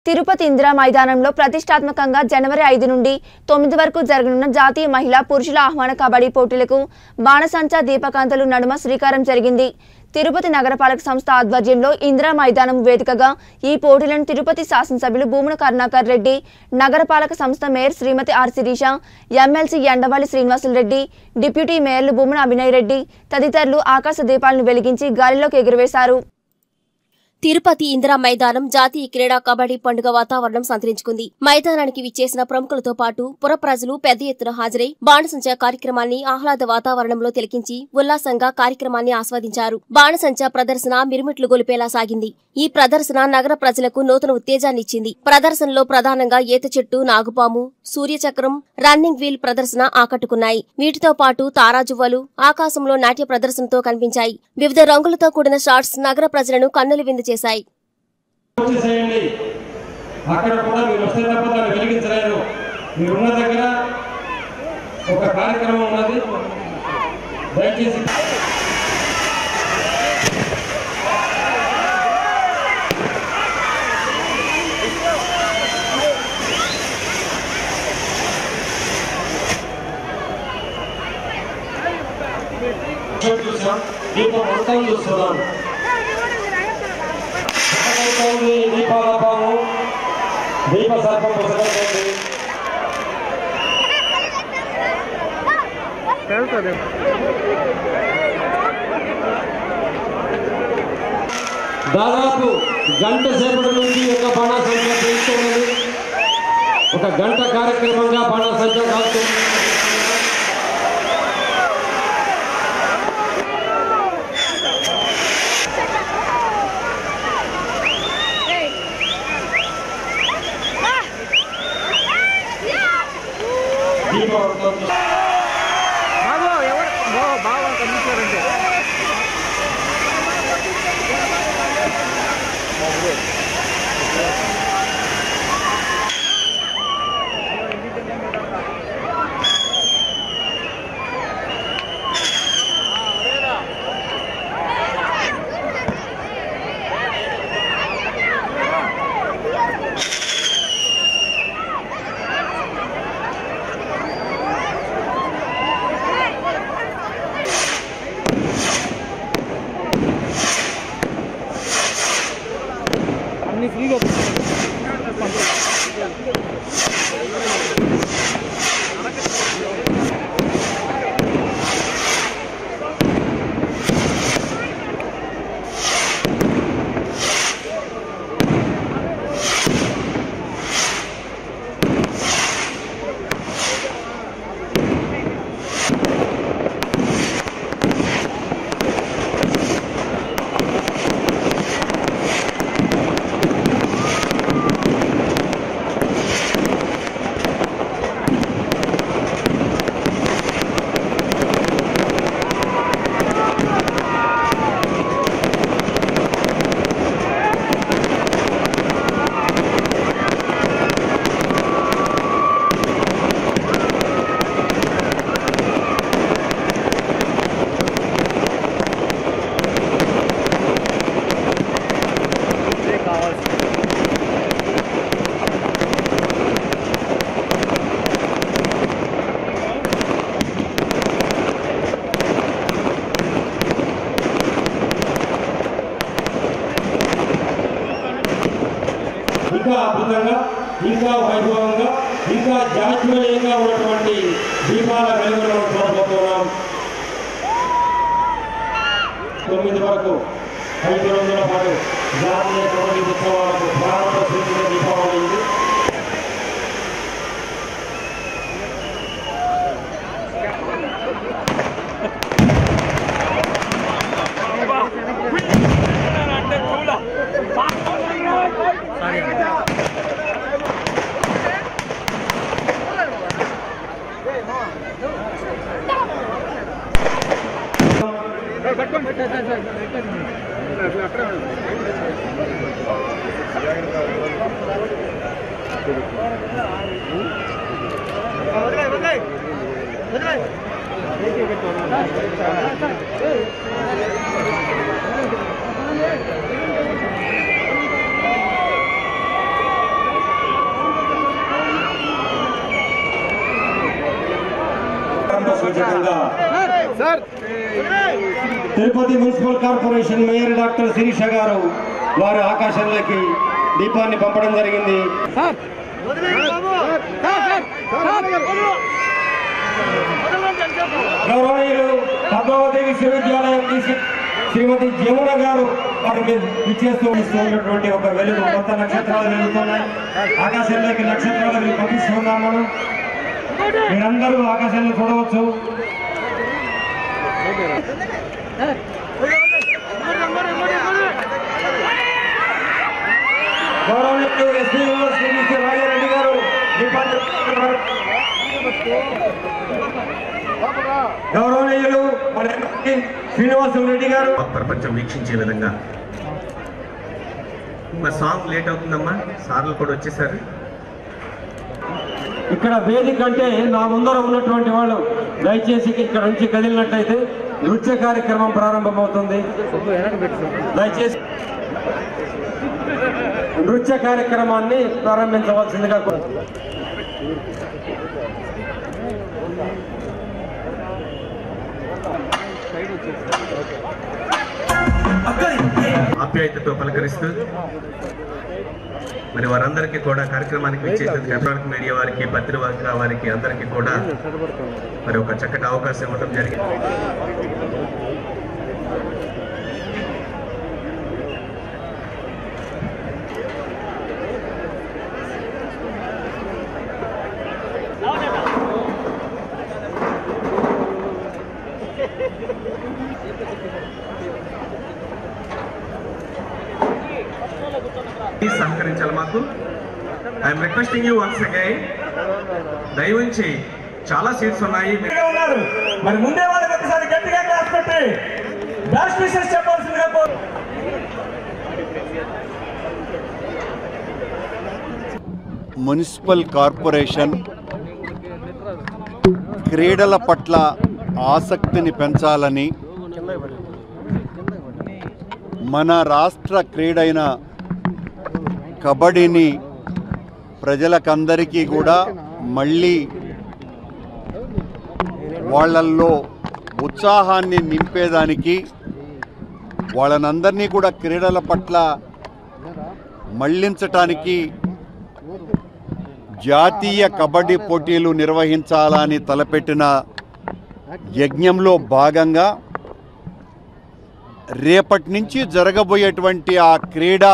తిరుపతి ఇందిరా మైదానంలో ప్రతిష్టాత్మకంగా జనవరి ఐదు నుండి తొమ్మిది వరకు జరగనున్న జాతీయ మహిళా పురుషుల ఆహ్వాన కబడ్డీ పోటీలకు బాణసంచా దీపకాంతలు నడుమ శ్రీకారం జరిగింది తిరుపతి నగరపాలక సంస్థ ఆధ్వర్యంలో ఇందిరా మైదానం వేదికగా ఈ పోటీలను తిరుపతి శాసనసభ్యులు భూమున కరుణాకర్ రెడ్డి నగరపాలక సంస్థ mayor Srimati R Sirisha MLC Endavalli Srinivasula Reddy deputy మేయర్లు భూమున అభినయ్ రెడ్డి తదితరులు ఆకాశ దీపాలను వెలిగించి గాలిలోకి ఎగురవేశారు తిరుపతి ఇందిరా మైదానం జాతీయ క్రీడా కబడ్డీ పండుగ వాతావరణం సంతరించుకుంది మైదానానికి విచ్చేసిన ప్రముఖులతో పాటు పుర ప్రజలు పెద్ద ఎత్తున హాజరై బాణసంచా కార్యక్రమాన్ని ఆహ్లాద వాతావరణంలో తిలకించి ఉల్లాసంగా కార్యక్రమాన్ని ఆస్వాదించారు బాణసంచా ప్రదర్శన మిరుమిట్లు గొలిపేలా సాగింది ఈ ప్రదర్శన నగర ప్రజలకు నూతన ఉత్తేజాన్నిచ్చింది ప్రదర్శనలో ప్రధానంగా ఈత చెట్టు నాగుపాము సూర్యచక్రం రన్నింగ్ వీల్ ప్రదర్శన ఆకట్టుకున్నాయి వీటితో పాటు తారాజువ్వలు ఆకాశంలో నాట్య ప్రదర్శనతో కనిపించాయి వివిధ రంగులతో కూడిన షార్ట్స్ నగర ప్రజలను కన్నుల విందు చేశాయి చేసేయండి అక్కడ కూడా మీరు వస్తే తప్ప దాన్ని వెలిగించలేరు మీరున్న దగ్గర ఒక కార్యక్రమం ఉన్నది దయచేసి చూసాం దీపం మొత్తం చూస్తున్నాం పుస్తకంతోంది దీపాలపాము దీప సర్పం పుస్తకంతోంది దాదాపు గంట సేపటి నుంచి ఒక బాణాసంచా పేరుతున్నది ఒక గంట కార్యక్రమంగా బాణాసంచా కాల్చుతుంది దీపం బాబు ఎవరు ఓ బాబు కనిపించారంటే అన్ని ఫ్రీగా కావాల్సి ఇంకా అద్భుతంగా ఇంకా వైభవంగా ఇంకా జాజ్వల్యంగా ఉన్నటువంటి దీపాల వెలుగులను చూడబోతున్నాం తొమ్మిది వరకు ఐదు రోజుల పాటు జాతీయ కబడ్డీ ఉత్సవాలకు ప్రారంభ సూచన దీపావళి ఇది. సభాపూర్వకంగా Tirupati municipal corporation mayor doctor Sirisha గారు వారి ఆకాశంలోకి దీపాన్ని పంపడం జరిగింది గౌరవనీయులు పద్మావతి విశ్వవిద్యాలయం తీసి శ్రీమతి జమున గారు వారి మీద విచ్చేస్తూ ఇస్తున్నటువంటి ఒక వెలుగు కొత్త నక్షత్రాలు వెలుగుతున్నాయి ఆకాశంలోకి నక్షత్రాలు వెలుగు పంపిస్తున్నాం మనం మీరందరూ ఆకాశంలో చూడవచ్చు గౌరవనీయులు ఎస్పీ యూనివర్సిటీ శ్రీ రాజారెడ్డి గారు దీపాన్ని గౌరవనీయులు మన ఎంపీ శ్రీనివాసులు రెడ్డి గారు ప్రపంచం వీక్షించే విధంగా మా సాంగ్ లేట్ అవుతుందమ్మా సార్లు కూడా వచ్చేసారు ఇక్కడ వేదిక అంటే నా ముందర ఉన్నటువంటి వాళ్ళు దయచేసి ఇక్కడ నుంచి కదిలినట్టయితే నృత్య కార్యక్రమం ప్రారంభమవుతుంది దయచేసి నృత్య కార్యక్రమాన్ని ప్రారంభించవలసిందిగా కోరు- ఆప్యాయతతో పలకరిస్తూ మరి వారందరికీ కూడా కార్యక్రమానికి విచ్చేసిన ఎలక్ట్రానిక్ మీడియా వారికి పత్రిక వారికి అందరికీ కూడా మరి ఒక చక్కటి అవకాశం ఇవ్వడం జరిగింది ప్లీజ్ సహకరించాలి మాకు I'm requesting you once again దయవుంచి చాలా సీట్స్ ఉన్నాయి మీరు ఉన్నారు మరి ముందే వాళ్ళకి ఒకసారి గట్టిగా క్లాస్ పెట్టి డాష్ విషెస్ చెప్పాల్సిందిగా కోరు మున్సిపల్ కార్పొరేషన్ క్రీడల పట్ల ఆసక్తిని పెంచాలని మన రాష్ట్ర క్రీడైన కబడ్డీని ప్రజలకందరికీ కూడా మళ్ళీ వాళ్ళల్లో ఉత్సాహాన్ని నింపేదానికి వాళ్ళనందరినీ కూడా క్రీడల పట్ల మళ్ళించటానికి జాతీయ కబడ్డీ పోటీలు నిర్వహించాలని తలపెట్టిన యజ్ఞంలో భాగంగా రేపటి నుంచి జరగబోయేటువంటి ఆ క్రీడా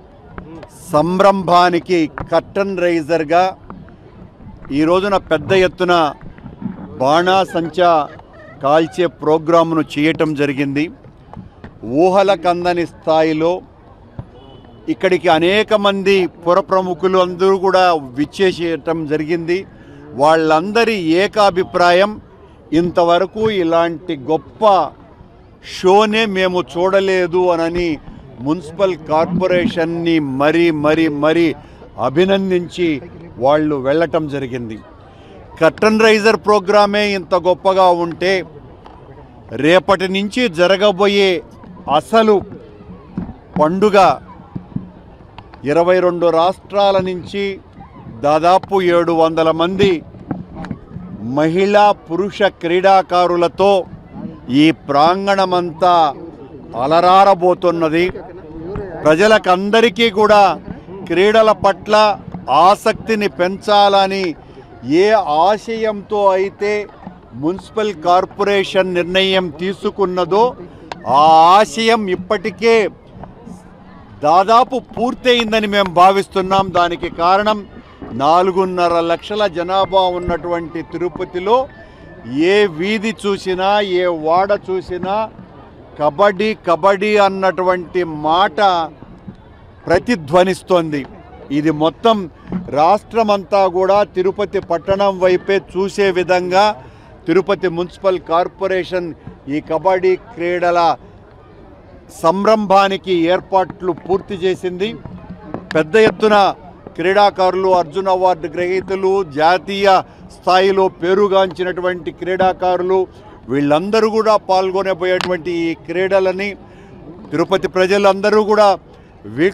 సంరంభానికి కర్టన్ రైజర్గా ఈ రోజున పెద్ద ఎత్తున బాణాసంచా కాల్చే ప్రోగ్రామును చేయటం జరిగింది ఊహల కందని స్థాయిలో ఇక్కడికి అనేక మంది పుర ప్రముఖులు అందరూ కూడా విచ్చేసేయటం జరిగింది వాళ్ళందరి ఏకాభిప్రాయం ఇంతవరకు ఇలాంటి గొప్ప షోనే మేము చూడలేదు అనని మున్సిపల్ కార్పొరేషన్ని మరీ మరీ మరీ అభినందించి వాళ్ళు వెళ్ళటం జరిగింది కర్టన్ రైజర్ ప్రోగ్రామే ఇంత గొప్పగా ఉంటే రేపటి నుంచి జరగబోయే అసలు పండుగ ఇరవై రెండు రాష్ట్రాల నుంచి దాదాపు ఏడు వందల మంది మహిళా పురుష క్రీడాకారులతో ఈ ప్రాంగణమంతా అలరారబోతున్నది ప్రజలకందరికీ కూడా క్రీడల పట్ల ఆసక్తిని పెంచాలని ఏ ఆశయంతో అయితే మున్సిపల్ కార్పొరేషన్ నిర్ణయం తీసుకున్నదో ఆ ఆశయం ఇప్పటికే దాదాపు పూర్తయిందని మేము భావిస్తున్నాం దానికి కారణం నాలుగున్నర లక్షల జనాభా ఉన్నటువంటి తిరుపతిలో ఏ వీధి చూసినా ఏ వాడ చూసినా కబడ్డీ కబడ్డీ అన్నటువంటి మాట ప్రతిధ్వనిస్తోంది ఇది మొత్తం రాష్ట్రమంతా కూడా తిరుపతి పట్టణం వైపే చూసే విధంగా తిరుపతి మున్సిపల్ కార్పొరేషన్ ఈ కబడ్డీ క్రీడల సంరంభానికి ఏర్పాట్లు పూర్తి చేసింది పెద్ద ఎత్తున క్రీడాకారులు అర్జున్ అవార్డు గ్రహీతలు జాతీయ స్థాయిలో పేరుగాంచినటువంటి క్రీడాకారులు వీళ్ళందరూ కూడా పాల్గొనబోయేటువంటి ఈ క్రీడలని తిరుపతి ప్రజలందరూ కూడా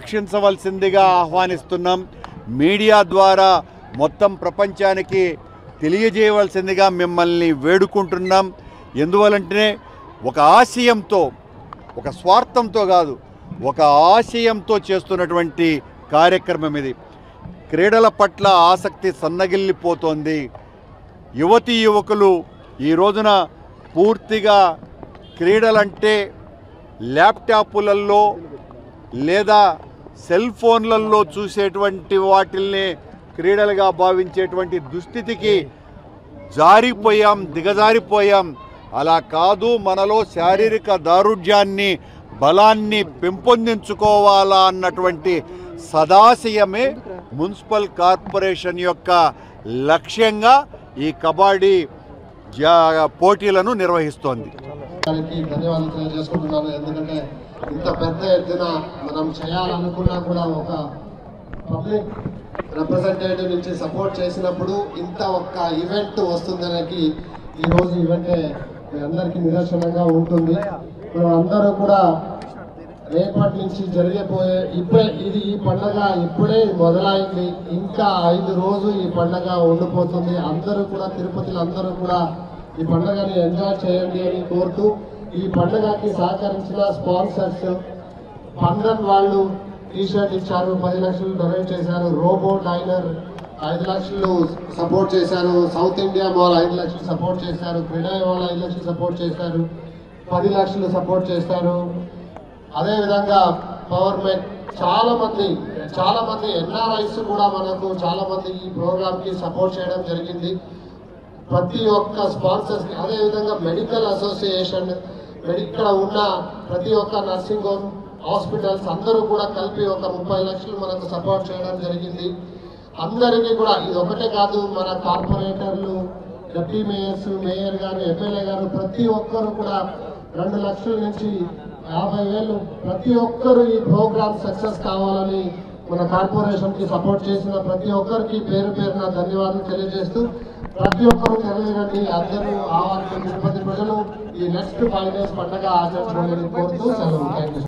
వీక్షించవలసిందిగా ఆహ్వానిస్తున్నాం మీడియా ద్వారా మొత్తం ప్రపంచానికి తెలియజేయవలసిందిగా మిమ్మల్ని వేడుకుంటున్నాం ఎందువలంటే ఒక ఆశయంతో ఒక స్వార్థంతో కాదు ఒక ఆశయంతో చేస్తున్నటువంటి కార్యక్రమం ఇది క్రీడల పట్ల ఆసక్తి సన్నగిల్లిపోతోంది యువతీ యువకులు ఈ రోజున పూర్తిగా క్రీడలంటే ల్యాప్టాపులలో లేదా సెల్ ఫోన్లలో చూసేటువంటి వాటిల్ని క్రీడలుగా భావించేటువంటి దుస్థితికి జారిపోయాం దిగజారిపోయాం అలా కాదు మనలో శారీరక దారుఢ్యాన్ని బలాన్ని పెంపొందించుకోవాలా అన్నటువంటి సదాశయమే మున్సిపల్ కార్పొరేషన్ యొక్క లక్ష్యంగా ఈ కబడ్డీ జా- పోటీలను నిర్వహిస్తోంది గారికి ధన్యవాదాలు తెలియజేసుకుంటున్నాను ఎందుకంటే ఇంత పెద్ద ఎత్తున మనం చేయాలనుకున్నా కూడా ఒక పబ్లిక్ రిప్రజెంటేటివ్ నుంచి సపోర్ట్ చేసినప్పుడు ఇంత ఒక్క ఈవెంట్ వస్తుందనేకి ఈ రోజు ఈవెంటే మీ అందరికీ నిదర్శనంగా ఉంటుంది మనం అందరూ కూడా రేపటి నుంచి జరిగిపోయే ఇప్పుడే ఇది ఈ పండగ ఇప్పుడే మొదలైంది ఇంకా ఐదు రోజు ఈ పండగ ఉండిపోతుంది అందరూ కూడా తిరుపతిలో అందరూ కూడా ఈ పండగని ఎంజాయ్ చేయండి అని కోరుతూ ఈ పండగకి సహకరించిన స్పాన్సర్స్ పండన్ వాళ్ళు టీ షర్ట్ ఇచ్చారు పది లక్షలు డొనేట్ చేశారు రోబో డైనర్ ఐదు లక్షలు సపోర్ట్ చేశారు సౌత్ ఇండియా మాల్ ఐదు లక్షలు సపోర్ట్ చేశారు క్రీడా వాళ్ళు ఐదు లక్షలు సపోర్ట్ చేశారు పది లక్షలు సపోర్ట్ చేశారు అదే విధంగా పవర్ మెట్ చాలా మంది చాలా మంది ఎన్ఆర్ఐస్ కూడా మనకు చాలా మంది ఈ ప్రోగ్రామ్ కి సపోర్ట్ చేయడం జరిగింది ప్రతి ఒక్క స్పాన్సర్స్ కి అదే విధంగా మెడికల్ అసోసియేషన్ మెడి- ఇక్కడ ఉన్న ప్రతి ఒక్క నర్సింగ్ హోమ్ హాస్పిటల్స్ అందరూ కూడా కలిపి ఒక ముప్పై లక్షలు మనకు సపోర్ట్ చేయడం జరిగింది అందరికీ కూడా ఇది ఒకటే కాదు మన కార్పొరేటర్లు డిప్యూటీ మేయర్స్ మేయర్ గారు ఎమ్మెల్యే గారు ప్రతి ఒక్కరు కూడా రెండు లక్షల నుంచి యాభై వేలు ప్రతి ఒక్కరు ఈ ప్రోగ్రామ్ సక్సెస్ కావాలని మన కార్పొరేషన్ కి సపోర్ట్ చేసిన ప్రతి ఒక్కరికి పేరు పేరున ధన్యవాదాలు తెలియజేస్తూ ప్రతి ఒక్కరు తెలియదండి అందరూ ఆవాలని తిరుపతి ప్రజలు ఈ నెక్స్ట్ ఫైవ్ డేస్ పండుగ ఆచరించాలని కోరుతూ సెలవు థ్యాంక్ యూ